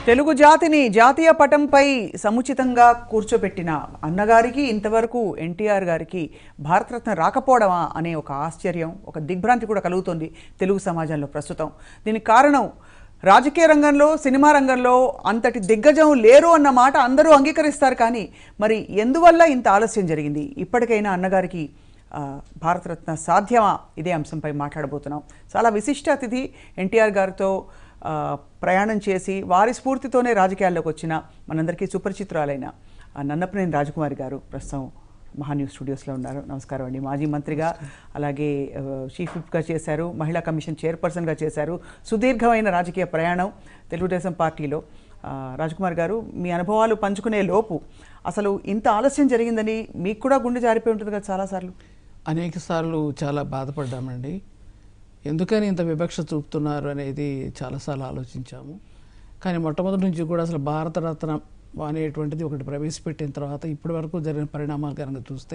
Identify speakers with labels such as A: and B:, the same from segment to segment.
A: తెలుగు జాతిని జాతీయ పటంపై సముచితంగా కూర్చోబెట్టిన అన్నగారికి ఇంతవరకు ఎన్టీఆర్ గారికి భారతరత్న రాకపోవడమా అనే ఒక ఆశ్చర్యం ఒక దిగ్భ్రాంతి కూడా కలుగుతోంది తెలుగు సమాజంలో ప్రస్తుతం దీనికి కారణం రాజకీయ రంగంలో సినిమా రంగంలో అంతటి దిగ్గజం లేరు అన్న మాట అందరూ అంగీకరిస్తారు కానీ మరి ఎందువల్ల ఇంత ఆలస్యం జరిగింది ఇప్పటికైనా అన్నగారికి ఆ, భారతరత్న సాధ్యమా ఇదే అంశంపై మాట్లాడబోతున్నాం చాలా విశిష్ట అతిథి ఎన్టీఆర్ గారితో ఆ, ప్రయాణం చేసి వారి స్ఫూర్తితోనే రాజకీయాల్లోకి వచ్చిన మనందరికీ సుపరిచితురాలైన ఆ, నన్నపనేని రాజకుమారి గారు ప్రస్తుతం మహాన్యూస్ స్టూడియోస్లో ఉన్నారు నమస్కారం అండి మాజీ మంత్రిగా అలాగే ఆ, చీఫ్ విప్గా చేశారు మహిళా కమిషన్ చైర్పర్సన్గా చేశారు సుదీర్ఘమైన రాజకీయ ప్రయాణం తెలుగుదేశం పార్టీలో ఆ, రాజకుమార్ గారు మీ అనుభవాలు పంచుకునే లోపు అసలు ఇంత ఆలస్యం జరిగిందని మీకు కూడా గుండె జారిపోయి ఉంటుంది కదా చాలాసార్లు
B: అనేక సార్లు చాలా బాధపడ్డామండి ఎందుకని ఇంత వివక్ష చూపుతున్నారు అనేది చాలాసార్లు ఆలోచించాము కానీ మొట్టమొదటి నుంచి కూడా అసలు భారతరత్న అనేటువంటిది ఒకటి ప్రవేశపెట్టిన తర్వాత ఇప్పటి వరకు జరిగిన పరిణామాలు కనుక చూస్తే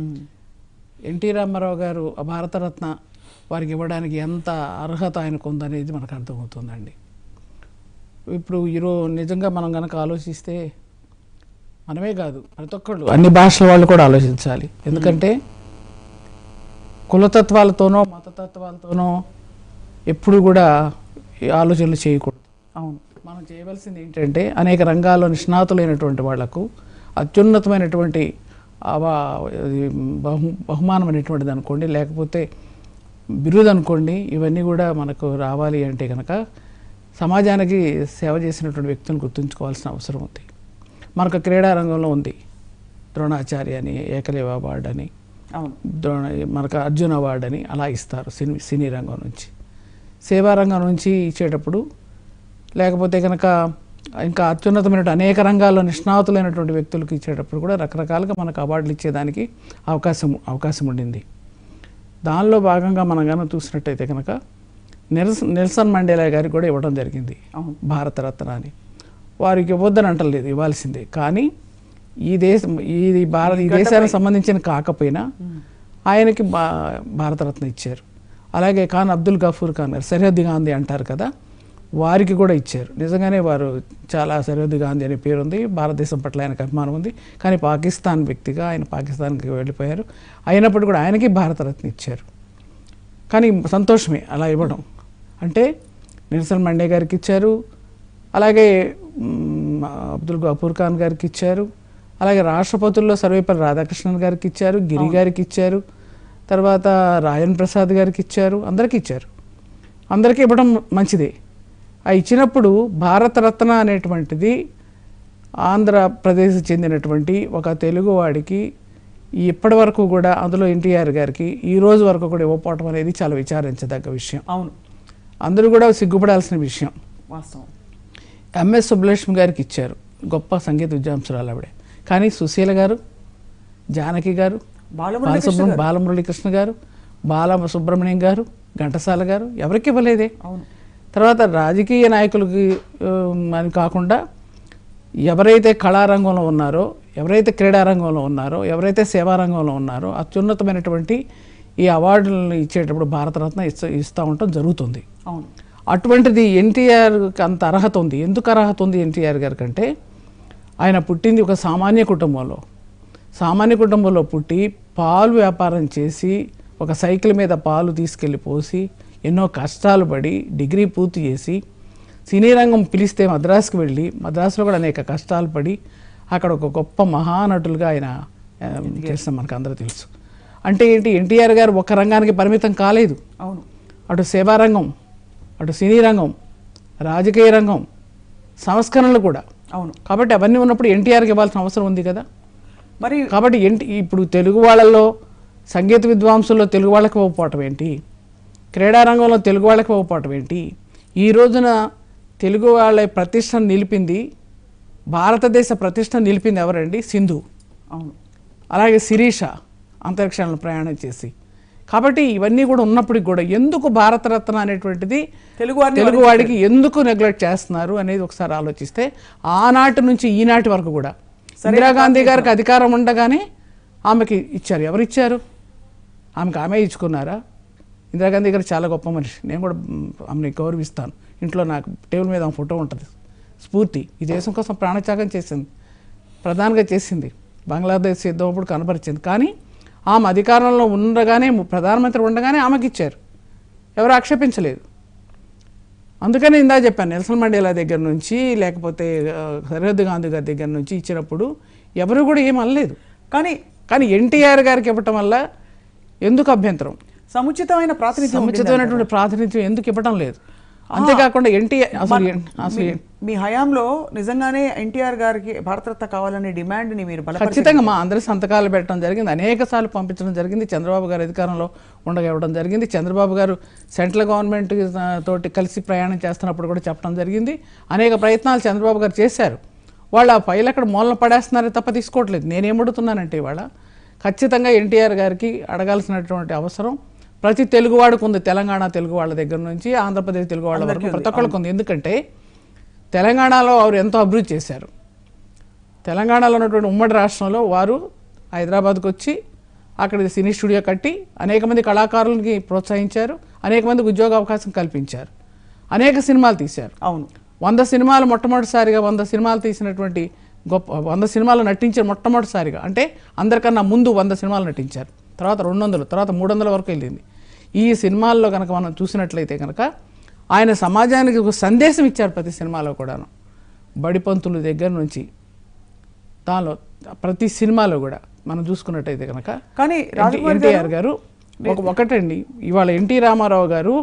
B: ఎన్టీ రామారావు గారు ఆ భారతరత్న వారికి ఇవ్వడానికి ఎంత అర్హత ఆయనకు ఉందనేది మనకు అర్థమవుతుందండి ఇప్పుడు ఈరోజు నిజంగా మనం కనుక ఆలోచిస్తే మనమే కాదు ప్రతి ఒక్కళ్ళు అన్ని భాషల వాళ్ళు కూడా ఆలోచించాలి ఎందుకంటే కులతత్వాలతోనో మతతత్వాలతోనో ఎప్పుడు కూడా ఈ ఆలోచనలు చేయకూడదు
A: అవును
B: మనం చేయవలసింది ఏంటంటే అనేక రంగాల్లో నిష్ణాతులైనటువంటి వాళ్లకు అత్యున్నతమైనటువంటి అవ- ఇది బహు బహుమానం అనేటువంటిది అనుకోండి లేకపోతే బిరుదు అనుకోండి ఇవన్నీ కూడా మనకు రావాలి అంటే కనుక సమాజానికి సేవ చేసినటువంటి వ్యక్తులను గుర్తుంచుకోవాల్సిన అవసరం ఉంది మనకు క్రీడా రంగంలో ఉంది ద్రోణాచార్య అని ఏకలవ్య అవార్డు అని
A: అవును
B: ద్రోణ మనకు అర్జున్ అవార్డు అని అలా ఇస్తారు సినీ సినీ రంగం నుంచి సేవా రంగం నుంచి ఇచ్చేటప్పుడు లేకపోతే కనుక ఇంకా అత్యున్నతమైన అనేక రంగాల్లో నిష్ణాతులైనటువంటి వ్యక్తులకు ఇచ్చేటప్పుడు కూడా రకరకాలుగా మనకు అవార్డులు ఇచ్చేదానికి అవకాశం అవకాశం ఉండింది దానిలో భాగంగా మనం కనుక చూసినట్టయితే కనుక నెల్స నెల్సన్ మండేలా గారికి కూడా ఇవ్వడం జరిగింది
A: అవును
B: భారతరత్న అని వారికి ఇవ్వద్దని అంటలేదు ఇవ్వాల్సిందే కానీ ఈ దేశం ఈ భారత ఈ దేశానికి సంబంధించిన కాకపోయినా ఆయనకి భా భారతరత్న ఇచ్చారు అలాగే ఖాన్ అబ్దుల్ గఫూర్ ఖాన్ గారు సరిహద్దు గాంధీ అంటారు కదా వారికి కూడా ఇచ్చారు నిజంగానే వారు చాలా సరిహద్దు గాంధీ అనే పేరు ఉంది భారతదేశం పట్ల ఆయనకు అభిమానం ఉంది కానీ పాకిస్తాన్ వ్యక్తిగా ఆయన పాకిస్తాన్కి వెళ్ళిపోయారు అయినప్పుడు కూడా ఆయనకి భారతరత్న ఇచ్చారు కానీ సంతోషమే అలా ఇవ్వడం అంటే నెల్సన్ మండే గారికి ఇచ్చారు అలాగే మ్, అబ్దుల్ గఫూర్ ఖాన్ గారికి ఇచ్చారు అలాగే రాష్ట్రపతుల్లో సర్వేపల్లి రాధాకృష్ణన్ గారికి ఇచ్చారు గిరి గారికి ఇచ్చారు తర్వాత రాయన్ ప్రసాద్ గారికి ఇచ్చారు అందరికీ ఇచ్చారు అందరికీ ఇవ్వడం మంచిదే ఆ ఇచ్చినప్పుడు భారతరత్న అనేటువంటిది ఆంధ్రప్రదేశ్ చెందినటువంటి ఒక తెలుగువాడికి ఇప్పటి వరకు కూడా అందులో ఎన్టీఆర్ గారికి ఈ రోజు వరకు కూడా ఇవ్వకపోవటం అనేది చాలా విచారించదగ్గ విషయం
A: అవును
B: అందరూ కూడా సిగ్గుపడాల్సిన విషయం
A: వాస్తవం
B: ఎంఎస్ సుబ్బలక్ష్మి గారికి ఇచ్చారు గొప్ప సంగీత విద్వాంసురాలు ఆవిడే కానీ సుశీల గారు జానకి గారు
A: బాలమురళీకృష్ణ
B: బాలసుబ్రహ్మ బాలమురళీకృష్ణ గారు బాల సుబ్రహ్మణ్యం గారు ఘంటసాల గారు ఎవరికి ఇవ్వలేదే
A: అవును
B: తర్వాత రాజకీయ నాయకులకి ఆ, అని కాకుండా ఎవరైతే కళారంగంలో ఉన్నారో ఎవరైతే క్రీడారంగంలో ఉన్నారో ఎవరైతే సేవారంగంలో ఉన్నారో అత్యున్నతమైనటువంటి ఈ అవార్డులను ఇచ్చేటప్పుడు భారతరత్న ఇస్తా ఇస్తూ ఉండటం జరుగుతుంది
A: అవును
B: అటువంటిది ఎన్టీఆర్కి అంత అర్హత ఉంది ఎందుకు అర్హత ఉంది ఎన్టీఆర్ గారి కంటే ఆయన పుట్టింది ఒక సామాన్య కుటుంబంలో సామాన్య కుటుంబంలో పుట్టి పాలు వ్యాపారం చేసి ఒక సైకిల్ మీద పాలు తీసుకెళ్ళి పోసి ఎన్నో కష్టాలు పడి డిగ్రీ పూర్తి చేసి సినీ రంగం పిలిస్తే మద్రాసుకు వెళ్ళి మద్రాసులో కూడా అనేక కష్టాలు పడి అక్కడ ఒక గొప్ప మహానటులుగా ఆయన ఆ, చేసిన మనకు అందరూ తెలుసు అంటే ఏంటి ఎన్టీఆర్ గారు ఒక రంగానికి పరిమితం కాలేదు
A: అవును
B: అటు సేవారంగం అటు సినీ రంగం రాజకీయ రంగం సంస్కరణలు కూడా
A: అవును
B: కాబట్టి అవన్నీ ఉన్నప్పుడు ఎన్టీఆర్కి ఇవ్వాల్సిన అవసరం ఉంది కదా
A: మరి
B: కాబట్టి ఎన్టీ ఇప్పుడు తెలుగు వాళ్ళల్లో సంగీత విద్వాంసుల్లో తెలుగు వాళ్ళకి ఇవ్వకపోవటం ఏంటి క్రీడారంగంలో తెలుగు వాళ్ళకి ఇవ్వకపోవటం ఏంటి ఈ రోజున తెలుగు వాళ్ళ ప్రతిష్టను నిలిపింది భారతదేశ ప్రతిష్టను నిలిపింది ఎవరండి సింధు
A: అవును
B: అలాగే శిరీష అంతరిక్షంలో ప్రయాణం చేసి కాబట్టి ఇవన్నీ కూడా ఉన్నప్పటికి కూడా ఎందుకు భారతరత్న అనేటువంటిది
A: తెలుగు వారిని
B: తెలుగు వాడికి ఎందుకు నెగ్లెక్ట్ చేస్తున్నారు అనేది ఒకసారి ఆలోచిస్తే ఆనాటి నుంచి ఈనాటి వరకు కూడా ఇందిరాగాంధీ గారికి అధికారం ఉండగానే ఆమెకి ఇచ్చారు ఎవరు ఇచ్చారు ఆమెకి ఆమె ఇచ్చుకున్నారా ఇందిరాగాంధీ గారు చాలా గొప్ప మనిషి నేను కూడా మ్, ఆమెని గౌరవిస్తాను ఇంట్లో నాకు టేబుల్ మీద ఆమె ఫోటో ఉంటుంది స్ఫూర్తి ఈ దేశం కోసం ప్రాణత్యాగం చేసింది ప్రధానంగా చేసింది బంగ్లాదేశ్ యుద్ధం అప్పుడు కనపరిచింది కానీ ఆమె అధికారంలో ఉండగానే ప్రధానమంత్రి ఉండగానే ఆమెకి ఇచ్చారు ఎవరు ఆక్షేపించలేదు అందుకని ఇందా చెప్పాను నెల్సన్ మండేలా దగ్గర నుంచి లేకపోతే ఆ, సరిహద్దు గాంధీ గారి దగ్గర నుంచి ఇచ్చినప్పుడు ఎవరు కూడా ఏం అనలేదు
A: కానీ
B: కానీ ఎన్టీఆర్ గారికి ఇవ్వటం వల్ల ఎందుకు అభ్యంతరం
A: సముచితమైన ప్రాతినిధ్యం ఉండింది
B: సముచితమైనటువంటి ప్రాతినిధ్యం ఎందుకు ఇవ్వటం లేదు అంతేకాకుండా ఎన్టీఆర్ అసలు ఎన్- అసలు ఎన్-
A: మీ హయాంలో నిజంగానే ఎన్టీఆర్ గారికి భారతరత్న కావాలనే డిమాండ్ ని మీరు బలపరిచారు
B: ఖచ్చితంగా మా అందరి సంతకాలు పెట్టడం జరిగింది అనేక సార్లు పంపించడం జరిగింది చంద్రబాబు గారు అధికారంలో ఉండగా ఇవ్వడం జరిగింది చంద్రబాబు గారు సెంట్రల్ గవర్నమెంట్ ఆ, తోటి కలిసి ప్రయాణం చేస్తున్నప్పుడు కూడా చెప్పడం జరిగింది అనేక ప్రయత్నాలు చంద్రబాబు గారు చేశారు వాళ్ళు ఆ ఫైల్ అక్కడ మూలన పడేస్తున్నారే తప్ప తీసుకోవట్లేదు నేనేం అడుగుతున్నానంటే ఇవాళ ఖచ్చితంగా ఎన్టీఆర్ గారికి అడగాల్సినటువంటి అవసరం ప్రతి తెలుగువాడికి ఉంది తెలంగాణ తెలుగు వాళ్ళ దగ్గర నుంచి ఆంధ్రప్రదేశ్ తెలుగు వాళ్ళ వరకు ప్రతి ఒక్కళ్ళకి ఉంది ఎందుకంటే తెలంగాణలో వారు ఎంతో అభివృద్ధి చేశారు తెలంగాణలో ఉన్నటువంటి ఉమ్మడి రాష్ట్రంలో వారు హైదరాబాద్కు వచ్చి అక్కడ సినీ స్టూడియో కట్టి అనేక మంది కళాకారులకి ప్రోత్సహించారు అనేక మందికి ఉద్యోగ అవకాశం కల్పించారు అనేక సినిమాలు తీశారు
A: అవును
B: వంద సినిమాలు మొట్టమొదటిసారిగా వంద సినిమాలు తీసినటువంటి గొప్ప వంద సినిమాలు నటించిన మొట్టమొదటిసారిగా అంటే అందరికన్నా ముందు వంద సినిమాలు నటించారు తర్వాత రెండు వందలు తర్వాత మూడు వందల వరకు వెళ్ళింది ఈ సినిమాల్లో కనుక మనం చూసినట్లయితే కనుక ఆయన సమాజానికి ఒక సందేశం ఇచ్చారు ప్రతి సినిమాలో కూడాను బడిపంతుల దగ్గర నుంచి దానిలో ప్రతి సినిమాలో కూడా మనం చూసుకున్నట్టయితే కనుక
A: కానీ
B: ఎన్టీ-
A: రాజకుమార్
B: ఎన్టీఆర్ గారు ఒక ఒకటండి ఇవాళ ఎన్టీ రామారావు గారు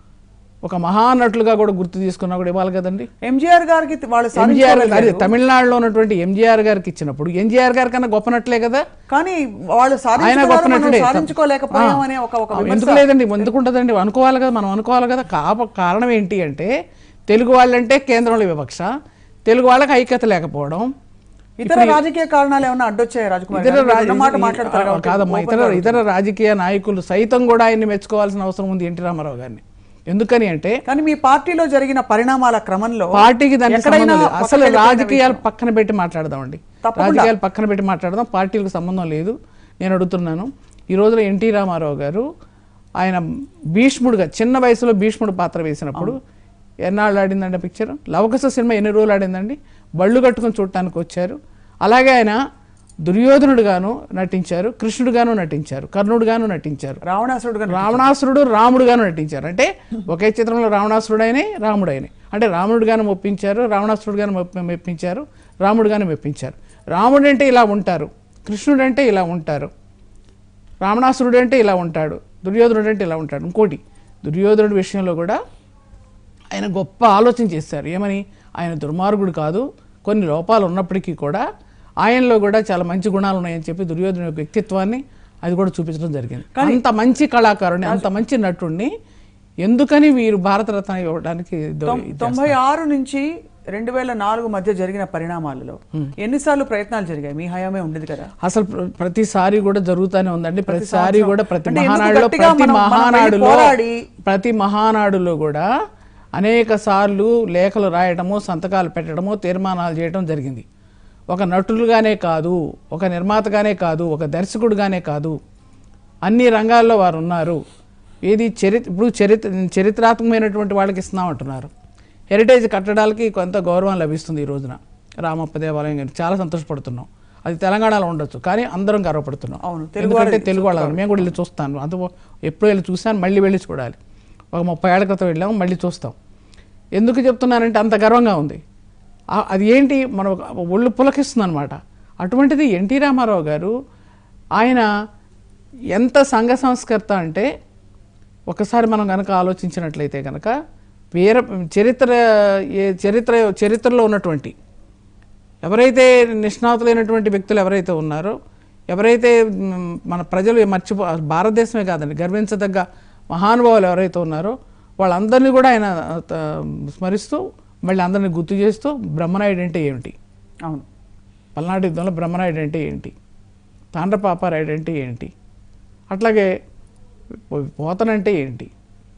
B: ఒక మహానటులుగా కూడా గుర్తు తీసుకున్నా కూడా ఇవ్వాలి కదండి
A: ఎంజీఆర్ గారికి వాళ్ళు
B: ఎంజీఆర్ అదే
A: సాధించుకోగలిగారు
B: తమిళనాడులో ఉన్నటువంటి ఎంజీఆర్ గారికి ఇచ్చినప్పుడు ఎంజీఆర్ గారి కన్నా గొప్పనట్లే కదా
A: కానీ వాళ్ళు
B: ఆయన
A: సాధించుకున్నారు, మనం
B: గొప్పనటుడే
A: సాధించుకోలేకపోయాం అనే ఒక ఒక
B: ఆ,
A: విమర్శ
B: ఎందుకు లేదండి ఎందుకు ఉంటుందండి అనుకోవాలి కదా మనం అనుకోవాలి కదా కాప కారణం ఏంటి అంటే తెలుగు వాళ్ళంటే కేంద్రంలో వివక్ష తెలుగు వాళ్ళకి ఐక్యత లేకపోవడం
A: ఇతర రాజకీయ కారణాలు ఏమైనా అడ్డొచ్చాయి రాజకుమార్
B: ఇతర
A: గారు?
B: రా-
A: మీరు ఉన్న మాట మాట్లాడతారు
B: ఆ,
A: కాబట్టి
B: కాదమ్మా
A: open
B: ఇతర
A: గా
B: ఇతర రాజకీయ నాయకులు సైతం కూడా ఆయన్ని మెచ్చుకోవాల్సిన అవసరం ఉంది ఎన్టీ రామారావు గారిని ఎందుకని అంటే
A: కానీ మీ పార్టీలో జరిగిన పరిణామాల క్రమంలో
B: పార్టీకి దానికి
A: ఎక్కడైనా
B: సంబంధం లేదు
A: పక్కకి
B: అసలు
A: వెళ్ళిపోయిన
B: రాజకీయాలు పక్కన పెట్టి మాట్లాడదామండి
A: తప్పకుండా.
B: రాజకీయాలు పక్కన పెట్టి మాట్లాడదాం పార్టీలకు సంబంధం లేదు నేను అడుగుతున్నాను ఈ రోజున ఎన్టీ రామారావు గారు ఆయన భీష్ముడుగా చిన్న వయసులో భీష్ముడు పాత్ర వేసినప్పుడు ఎన్నాళ్ళు ఆడిందండి పిక్చర్ లవకస సినిమా ఎన్ని రోజులు ఆడిందండి బళ్ళు కట్టుకొని చూడటానికి వచ్చారు అలాగే ఆయన దుర్యోధనుడుగాను నటించారు కృష్ణుడుగాను నటించారు కర్ణుడుగాను నటించారు
A: రావణాసురుడు గారు
B: రావణాసురుడు రాముడుగాను నటించారు అంటే ఒకే చిత్రంలో రావణాసురుడైనే రాముడైనే అంటే రాముడుగాను మెప్పించారు రావణాసురుడుగాను మెప్ప- మెప్పించారు రాముడుగాను మెప్పించారు రాముడు అంటే ఇలా ఉంటారు కృష్ణుడు అంటే ఇలా ఉంటారు రావణాసురుడు అంటే ఇలా ఉంటాడు దుర్యోధనుడు అంటే ఇలా ఉంటాడు ఇంకోటి దుర్యోధనుడి విషయంలో కూడా ఆయన గొప్ప ఆలోచన చేశారు ఏమని ఆయన దుర్మార్గుడు కాదు కొన్ని లోపాలు ఉన్నప్పటికీ కూడా ఆయనలో కూడా చాలా మంచి గుణాలు ఉన్నాయని చెప్పి దుర్యోధన యొక్క వ్యక్తిత్వాన్ని అది కూడా చూపించడం జరిగింది అంత మంచి కళాకారుని అంత మంచి నటుడిని ఎందుకని వీరు భారతరత్న ఇవ్వడానికి దో-
A: తొం- తొంభై ఆరు నుంచి రెండు వేల నాలుగు మధ్య జరిగిన పరిణామాలలో ఎన్నిసార్లు ప్రయత్నాలు జరిగాయి మీ హయామే ఉండేది కదా
B: అసలు ప్ర- ప్రతిసారి కూడా జరుగుతూనే ఉందండి ప్రతిసారి కూడా ప్రతి
A: అంటే ఎందుకు
B: మహానాడులో
A: గట్టిగా
B: ప్రతి
A: మనం- మనం వెళ్ళి
B: మహానాడులో
A: పోరాడి
B: ప్రతి మహానాడులో కూడా అనేక సార్లు లేఖలు రాయటము సంతకాలు పెట్టడము తీర్మానాలు చేయడం జరిగింది ఒక నటులుగానే కాదు ఒక నిర్మాతగానే కాదు ఒక దర్శకుడుగానే కాదు అన్ని రంగాల్లో వారు ఉన్నారు ఏది చరిత్ర ఇప్పుడు చరిత్ర చరిత్రాత్మకమైనటువంటి వాళ్ళకి ఇస్తున్నామంటున్నారు హెరిటేజ్ కట్టడాలకి కొంత గౌరవం లభిస్తుంది ఈ రోజున రామప్ప దేవాలయం కానీ చాలా సంతోషపడుతున్నాం అది తెలంగాణలో ఉండొచ్చు కానీ అందరం గర్వపడుతున్నాం
A: అవును, తెలుగు
B: ఎందుకంటే
A: వాళ్ళది
B: తెలుగు వాళ్ళం మేము కూడా వెళ్ళి చూస్తాను అంత ఎప్పుడు వెళ్ళి చూసాను మళ్ళీ వెళ్ళి చూడాలి ఒక ముప్పై ఏళ్ల క్రితం వెళ్ళాము మళ్ళీ చూస్తాం ఎందుకు చెప్తున్నానంటే అంత గర్వంగా ఉంది ఆ- అది ఏంటి మన ఒళ్ళు పులకిస్తుంది అనమాట అటువంటిది ఎన్టీ రామారావు గారు ఆయన ఎంత సంఘ సంస్కర్త అంటే ఒకసారి మనం కనుక ఆలోచించినట్లయితే కనుక వేరే చరిత్ర ఏ చరిత్ర చరిత్రలో ఉన్నటువంటి ఎవరైతే నిష్ణాతులైనటువంటి వ్యక్తులు ఎవరైతే ఉన్నారో ఎవరైతే మ్, మన ప్రజలు మర్చిపో భారతదేశమే కాదండి గర్వించదగ్గ మహానుభావులు ఎవరైతే ఉన్నారో వాళ్ళందరినీ కూడా ఆయన త- స్మరిస్తూ మళ్ళీ అందరినీ గుర్తు చేస్తూ బ్రహ్మనాయుడు అంటే ఏమిటి
A: అవును
B: పల్నాడు యుద్ధంలో బ్రహ్మనాయుడు అంటే ఏంటి తాండ్రపాపారాయుడు అంటే ఏంటి అట్లాగే పో- పోతనంటే ఏంటి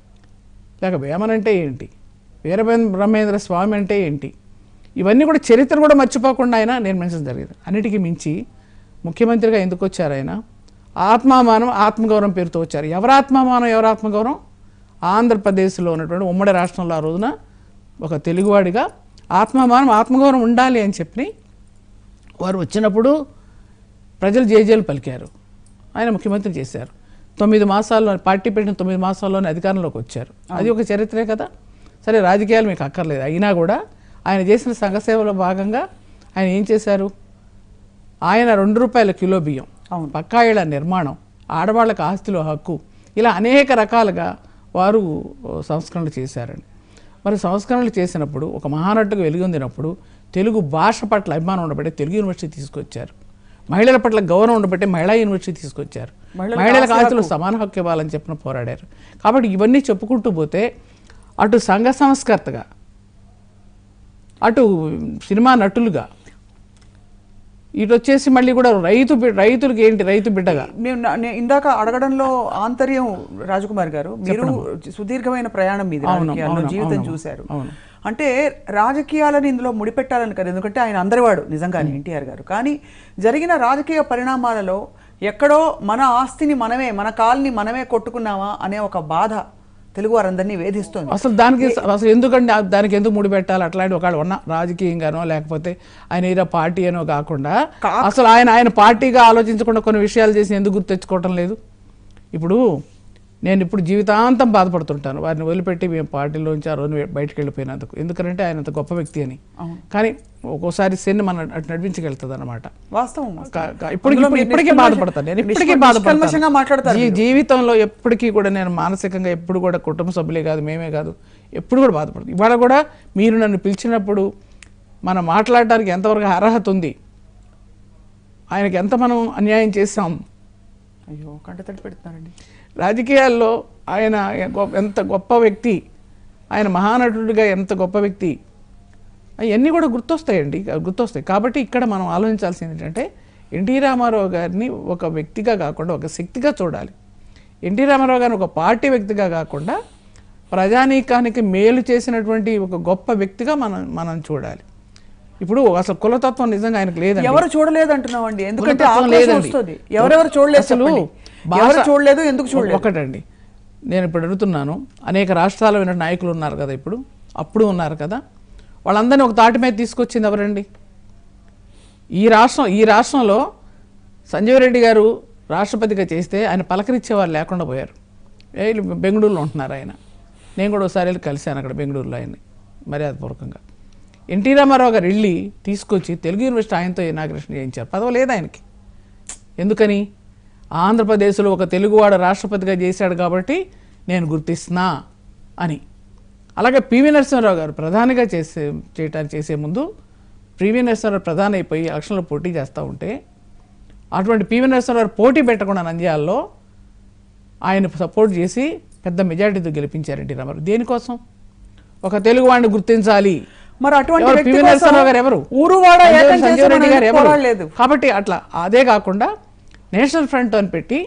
B: లేక వేమనంటే ఏంటి వీరభద్ర బ్రహ్మేంద్ర స్వామి అంటే ఏంటి ఇవన్నీ కూడా చరిత్ర కూడా మర్చిపోకుండా ఆయన నిర్మించడం జరిగింది అన్నిటికీ మించి ముఖ్యమంత్రిగా ఎందుకు వచ్చారు ఆయన ఆత్మామానం ఆత్మగౌరవం పేరుతో వచ్చారు ఎవరు ఆత్మామానం ఎవరు ఆత్మగౌరవం ఆంధ్రప్రదేశ్లో ఉన్నటువంటి ఉమ్మడి రాష్ట్రంలో ఆ రోజున ఒక తెలుగువాడిగా ఆత్మాభిమానం ఆత్మగౌరవం ఉండాలి అని చెప్పి వారు వచ్చినప్పుడు ప్రజలు జేజేలు పలికారు ఆయన ముఖ్యమంత్రి చేశారు తొమ్మిది మాసాల్లో పార్టీ పెట్టిన తొమ్మిది మాసాల్లోనే అధికారంలోకి వచ్చారు అది ఒక చరిత్రే కదా సరే రాజకీయాలు మీకు అక్కర్లేదు అయినా కూడా ఆయన చేసిన సంఘసేవలో భాగంగా ఆయన ఏం చేశారు ఆయన రెండు రూపాయల కిలో బియ్యం
A: అవును.
B: పక్కా ఇళ్ల నిర్మాణం ఆడవాళ్ళకి ఆస్తిలో హక్కు ఇలా అనేక రకాలుగా వారు ఓ, సంస్కరణలు చేశారండి మరి సంస్కరణలు చేసినప్పుడు ఒక మహానటుగా వెలుగొందినప్పుడు తెలుగు భాష పట్ల అభిమానం ఉండబట్టే తెలుగు యూనివర్సిటీ తీసుకొచ్చారు మహిళల పట్ల గౌరవం ఉండబట్టే మహిళా యూనివర్సిటీ తీసుకొచ్చారు
A: మహిళలకు
B: మహిళలకు
A: ఆస్తి
B: ఆస్తులు సమాన హక్కు ఇవ్వాలని చెప్పిన పోరాడారు కాబట్టి ఇవన్నీ చెప్పుకుంటూ పోతే అటు సంఘ సంస్కర్తగా అటు సినిమా నటులుగా ఇటు వచ్చేసి మళ్ళీ కూడా రైతు బి- రైతులకి ఏంటి రైతు బిడ్డగా
A: మేము నా- నే- ఇందాక అడగడంలో ఆంతర్యం రాజకుమార్ గారు మీరు సుదీర్ఘమైన ప్రయాణం మీది
B: అవును,
A: రాజకీయాల్లో
B: అవును,
A: జీవితం
B: అవును,
A: చూశారు
B: అవును.
A: అంటే రాజకీయాలని ఇందులో ముడిపెట్టాలని కాదు ఎందుకంటే ఆయన అందరివాడు నిజంగానే ఎన్టీఆర్ గారు కానీ జరిగిన రాజకీయ పరిణామాలలో ఎక్కడో మన ఆస్తిని మనమే మన కాల్ని మనమే కొట్టుకున్నామా అనే ఒక బాధ తెలుగు వారందరినీ వేధిస్తోంది
B: అసలు దానికి అసలు ఎందుకండి ఆ- దానికి ఎందుకు ముడి పెట్టాలి అట్లాంటి ఒకళ్ళు ఉన్న రాజకీయంగానో లేకపోతే ఆయన ఏదో పార్టీ అనో కాకుండా అసలు ఆయన ఆయన పార్టీగా ఆలోచించకుండా కొన్ని విషయాలు చేసి ఎందుకు గుర్తు తెచ్చుకోవటం లేదు ఇప్పుడు నేను ఇప్పుడు జీవితాంతం బాధపడుతుంటాను వారిని వదిలిపెట్టి మేము పార్టీలోంచి ఆ రోజు బయటకు వెళ్ళిపోయినందుకు ఎందుకంటే ఆయన అంత గొప్ప వ్యక్తి అని కానీ ఒక్కోసారి సెన్ మన అటు నడిపించగలుగుతుంది అనమాట
A: వాస్తవం
B: కా- కా- ఇప్పటికి
A: అందులో
B: ఇప్పుడు-
A: మీరు
B: ఇప్పటికీ
A: నిష్కల్మష-
B: బాధపడతాను నేను ఇప్పటికీ
A: నిష్కల్మషంగా
B: బాధపడతాను
A: మాట్లాడతారు
B: జీ- జీవితంలో ఎప్పటికీ కూడా నేను మానసికంగా ఎప్పుడు కూడా కుటుంబ సభ్యులే కాదు మేమే కాదు ఎప్పుడు కూడా బాధపడతాను ఇవాళ కూడా మీరు నన్ను పిలిచినప్పుడు మనం మాట్లాడడానికి ఎంతవరకు అర్హత ఉంది ఆయనకి ఎంత మనం అన్యాయం చేశాం
A: అయ్యో కంటతడి పెడుతున్నారండి
B: రాజకీయాల్లో ఆయన గొ- ఎంత గొప్ప వ్యక్తి ఆయన మహానటుడిగా ఎంత గొప్ప వ్యక్తి అవన్నీ కూడా గుర్తొస్తాయండి గుర్తొస్తాయి కాబట్టి ఇక్కడ మనం ఆలోచించాల్సింది ఏంటంటే ఎన్టీ రామారావు గారిని ఒక వ్యక్తిగా కాకుండా ఒక శక్తిగా చూడాలి ఎన్టీ రామారావు గారిని ఒక పార్టీ వ్యక్తిగా కాకుండా ప్రజానీకానికి మేలు చేసినటువంటి ఒక గొప్ప వ్యక్తిగా మనం మనం చూడాలి ఇప్పుడు అసలు కులతత్వం నిజంగా ఆయనకు లేదండి
A: ఎవరు చూడలేదు అంటున్నాం అండి ఎందుకంటే
B: కులతత్వం
A: ఆక్రోశం
B: లేదండి.
A: వస్తుంది ఎవరెవరు చూడలేదు
B: అసలు
A: చెప్పండి.
B: భాష-
A: ఎవరు చూడలేదు ఎందుకు చూడలేదు
B: ఒకటండి నేను ఇప్పుడు అడుగుతున్నాను అనేక రాష్ట్రాల్లో ఉన్న నాయకులు ఉన్నారు కదా ఇప్పుడు అప్పుడు ఉన్నారు కదా వాళ్ళందరినీ ఒక తాటి మీద తీసుకొచ్చింది ఎవరండి ఈ రాష్ట్రం ఈ రాష్ట్రంలో సంజీవ్ రెడ్డి గారు రాష్ట్రపతిగా చేస్తే ఆయన పలకరించేవారు లేకుండా పోయారు ఏ వీళ్ళు బెంగళూరులో ఉంటున్నారు ఆయన నేను కూడా ఒకసారి వెళ్ళి కలిశాను అక్కడ బెంగళూరులో ఆయన్ని మర్యాదపూర్వకంగా ఎన్టీ రామారావు గారు వెళ్ళి తీసుకొచ్చి తెలుగు యూనివర్సిటీ ఆయనతో ఇనాగ్రేషన్ చేయించారు పదవి లేదు ఆయనకి ఎందుకని ఆంధ్రప్రదేశ్లో ఒక తెలుగువాడు రాష్ట్రపతిగా చేశాడు కాబట్టి నేను గుర్తిస్తున్నా అని అలాగే పివి నరసింహారావు గారు ప్రధానిగా చేసే చేయటానికి చేసే ముందు పివి నరసింహారావు ప్రధాని అయిపోయి ఎలక్షన్లో పోటీ చేస్తూ ఉంటే అటువంటి పివి నరసింహారావు పోటీ పెట్టకుండా నంద్యాలలో ఆయన సపోర్ట్ చేసి పెద్ద మెజారిటీతో గెలిపించారు ఎన్టీ రామారావు దేనికోసం ఒక తెలుగువాడిని గుర్తించాలి
A: మరి అటువంటి
B: ఎవరు?
A: వ్యక్తి
B: పివి
A: కోసం
B: నరసింహారావు గారు ఎవరు
A: ఊరువాడ
B: సంజీవ్-
A: ఏకం
B: సంజీవ్
A: చేసి
B: రెడ్డి
A: మనం
B: గారు ఎవరు
A: పోరాడలేదు.
B: కాబట్టి అట్లా అదే కాకుండా నేషనల్ ఫ్రంట్ అని పెట్టి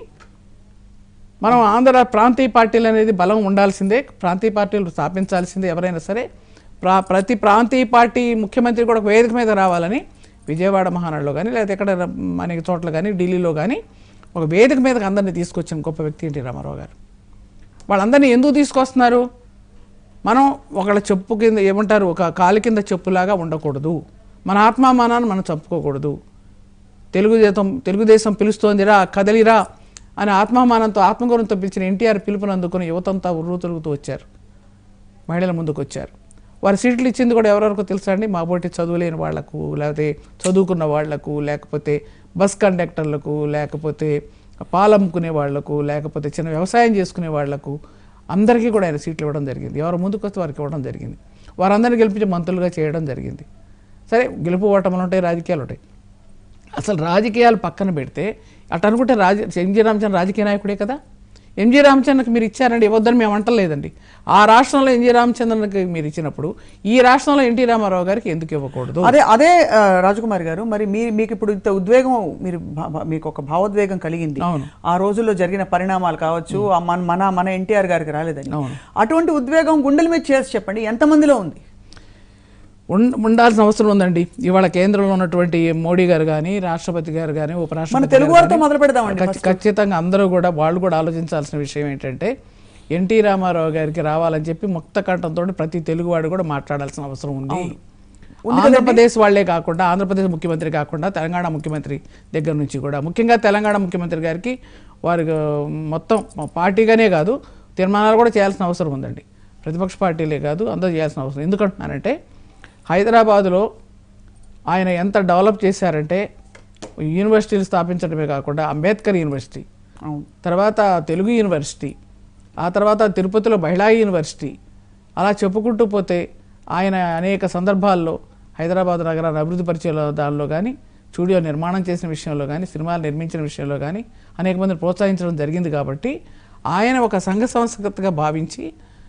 B: మనం ఆంధ్ర ప్రాంతీయ పార్టీలు అనేది బలం ఉండాల్సిందే ప్రాంతీయ పార్టీలు స్థాపించాల్సిందే ఎవరైనా సరే ప్రా ప్రతి ప్రాంతీయ పార్టీ ముఖ్యమంత్రి కూడా ఒక వేదిక మీద రావాలని విజయవాడ మహానాడులో కానీ లేదా ఎక్కడ అనేక చోట్ల కానీ ఢిల్లీలో కానీ ఒక వేదిక మీదకి అందరినీ తీసుకొచ్చిన గొప్ప వ్యక్తి ఎన్టీ రామారావు గారు వాళ్ళందరినీ ఎందుకు తీసుకొస్తున్నారు మనం ఒకళ్ళ చెప్పు కింద ఏమంటారు ఒక కాలు కింద చెప్పులాగా ఉండకూడదు మన ఆత్మామానాన్ని మనం చంపుకోకూడదు తెలుగుదేశం తెలుగుదేశం పిలుస్తోందిరా కదలిరా అని ఆత్మామానంతో ఆత్మగౌరవంతో పిలిచిన ఎన్టీఆర్ పిలుపుని అందుకుని యువతంతా ఉర్రు తిరుగుతూ వచ్చారు మహిళల ముందుకు వచ్చారు వారి సీట్లు ఇచ్చింది కూడా ఎవరెవరికో తెలుసా అండి మా బోటి చదువులేని వాళ్లకు లేకపోతే చదువుకున్న వాళ్లకు లేకపోతే బస్ కండక్టర్లకు లేకపోతే పాలమ్ముకునే వాళ్లకు లేకపోతే చిన్న వ్యవసాయం చేసుకునే వాళ్లకు అందరికీ కూడా ఆయన సీట్లు ఇవ్వడం జరిగింది ఎవరు ముందుకు వస్తే వారికి ఇవ్వడం జరిగింది వారందరినీ గెలిపించి మంత్రులుగా చేయడం జరిగింది సరే గెలుపు ఓటములు ఉంటాయి రాజకీయాలు ఉంటాయి అసలు రాజకీయాలు పక్కన పెడితే అటు అనుకుంటే రాజ ఎంజీ రామచంద్ర రాజకీయ నాయకుడే కదా ఎంజీ రామచంద్రకి మీరు ఇచ్చారండి ఇవ్వద్దని మేము అంటలేదండి ఆ రాష్ట్రంలో ఎంజీ రామచంద్రకి మీరు ఇచ్చినప్పుడు ఈ రాష్ట్రంలో ఎన్టీ రామారావు గారికి ఎందుకు ఇవ్వకూడదు
A: అదే అదే ఆ, రాజకుమారి గారు మరి మీ మీకు ఇప్పుడు ఇంత ఉద్వేగం మీరు భా- భా- మీకు ఒక భావోద్వేగం కలిగింది
B: అవును.
A: ఆ రోజుల్లో జరిగిన పరిణామాలు కావచ్చు ఆ మన మన మన ఎన్టీఆర్ గారికి రాలేదని
B: అవును.
A: అటువంటి ఉద్వేగం గుండెల మీద చేసి చెప్పండి ఎంతమందిలో ఉంది
B: ఉన్- ఉండాల్సిన అవసరం ఉందండి ఇవాళ కేంద్రంలో ఉన్నటువంటి మోడీ గారు కానీ రాష్ట్రపతి గారు కానీ
A: మన
B: ఉపరాష్ట్రపతి
A: తెలుగు
B: గారు
A: వారితో
B: గానీ
A: మొదలు పెడదామండి
B: ఖచ్చి- ఖచ్చితంగా అందరూ కూడా వాళ్ళు కూడా ఆలోచించాల్సిన విషయం ఏంటంటే ఎన్టీ రామారావు గారికి రావాలని చెప్పి ముక్త కంఠంతో ప్రతి తెలుగువాడు కూడా మాట్లాడాల్సిన అవసరం ఉంది ఆంధ్రప్రదేశ్ వాళ్ళే కాకుండా ఆంధ్రప్రదేశ్ ముఖ్యమంత్రి కాకుండా తెలంగాణ ముఖ్యమంత్రి దగ్గర నుంచి కూడా ముఖ్యంగా తెలంగాణ ముఖ్యమంత్రి గారికి వారికి మొత్తం పార్టీగానే కాదు తీర్మానాలు కూడా చేయాల్సిన అవసరం ఉందండి ప్రతిపక్ష పార్టీలే కాదు అందరూ చేయాల్సిన అవసరం ఎందుకంటున్నానంటే హైదరాబాదులో ఆయన ఎంత డెవలప్ చేశారంటే యూనివర్సిటీలు స్థాపించడమే కాకుండా అంబేద్కర్ యూనివర్సిటీ
A: అవును
B: తర్వాత తెలుగు యూనివర్సిటీ ఆ తర్వాత తిరుపతిలో మహిళా యూనివర్సిటీ అలా చెప్పుకుంటూ పోతే ఆయన అనేక సందర్భాల్లో హైదరాబాద్ నగరాన్ని అభివృద్ధి పరిచే దానిలో కానీ స్టూడియో నిర్మాణం చేసిన విషయంలో కానీ సినిమాలు నిర్మించిన విషయంలో కానీ అనేక మందిని ప్రోత్సహించడం జరిగింది కాబట్టి ఆయన ఒక సంఘ సంస్కృతిగా భావించి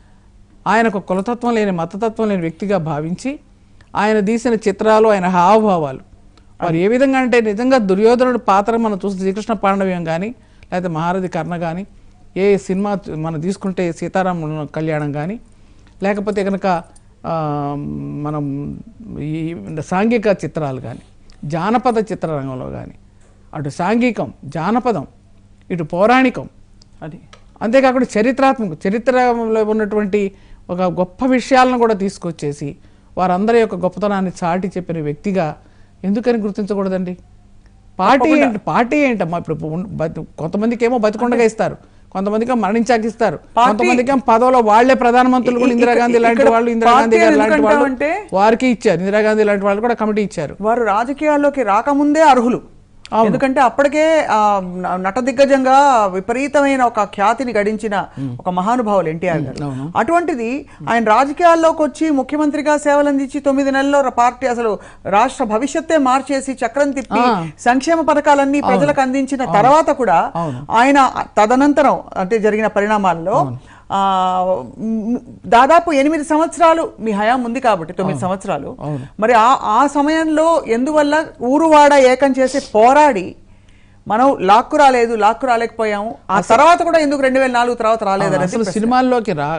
B: ఆయన ఒక కులతత్వం లేని మతతత్వం లేని వ్యక్తిగా భావించి ఆయన తీసిన చిత్రాలు ఆయన హావభావాలు వారు ఏ విధంగా అంటే నిజంగా దుర్యోధనుడు పాత్ర మనం చూస్తే శ్రీకృష్ణ పాండవ్యం కానీ లేకపోతే మహారథి కర్ణ కానీ ఏ సినిమా మనం తీసుకుంటే సీతారామ కళ్యాణం కానీ లేకపోతే కనుక ఆ, మనం ఈ సాంఘిక చిత్రాలు కానీ జానపద చిత్రరంగంలో కానీ అటు సాంఘికం జానపదం ఇటు పౌరాణికం
A: అది
B: అంతేకాకుండా చరిత్రాత్మక చరిత్రలో ఉన్నటువంటి ఒక గొప్ప విషయాలను కూడా తీసుకొచ్చేసి వారందరి యొక్క గొప్పతనాన్ని చాటి చెప్పిన వ్యక్తిగా ఎందుకని గుర్తించకూడదండి పార్టీ ఏంటి పార్టీ ఏంటమ్మా ఇప్పుడు ఉన్- బతు- కొంతమందికి ఏమో బతికొండగా ఇస్తారు కొంతమందికి మరణించాక ఇస్తారు
A: పార్టీ-
B: కొంతమందికి ఏమో పదవిలో వాళ్లే ప్రధానమంత్రులు కూడా
A: ఇ-
B: ఇందిరాగాంధీ
A: ఇక్కడ
B: లాంటి వాళ్ళు ఇందిరాగాంధీ
A: పార్టీ
B: గారు లాంటి వాళ్ళు
A: ఎందుకంటామంటే-
B: వారికి ఇచ్చారు ఇందిరాగాంధీ లాంటి వాళ్ళు కూడా కమిటీ ఇచ్చారు
A: వారు రాజకీయాల్లోకి రాకముందే అర్హులు ఎందుకంటే అప్పటికే ఆ, న- నట దిగ్గజంగా విపరీతమైన ఒక ఖ్యాతిని గడించిన ఒక మహానుభావులు ఎన్టీఆర్ గారు అటువంటిది ఆయన రాజకీయాల్లోకి వచ్చి ముఖ్యమంత్రిగా సేవలు అందించి తొమ్మిది నెలల్లో ర- పార్టీ అసలు రాష్ట్ర భవిష్యత్తే మార్చేసి చక్రం తిప్పి సంక్షేమ పథకాలన్నీ ప్రజలకు అందించిన తర్వాత కూడా ఆయన తదనంతరం అంటే జరిగిన పరిణామాల్లో ఆ మ్, దాదాపు ఎనిమిది సంవత్సరాలు మీ హయాం ఉంది కాబట్టి తొమ్మిది సంవత్సరాలు మరి ఆ ఆ సమయంలో ఎందువల్ల ఊరువాడ ఏకం చేసి పోరాడి మనం లాక్కు రాలేదు లాక్కు రాలేకపోయాము ఆ తర్వాత కూడా ఎందుకు రెండు వేల నాలుగు తర్వాత రాలేదనేది
B: అసలు సినిమాల్లోకి రా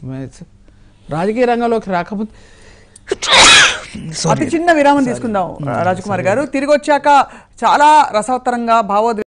B: రాజకీయ రంగంలోకి రాకముందు
A: అతి చిన్న విరామం తీసుకుందాం రాజకుమార్ గారు తిరిగి వచ్చాక చాలా రసవత్తరంగా భావోద్వేగ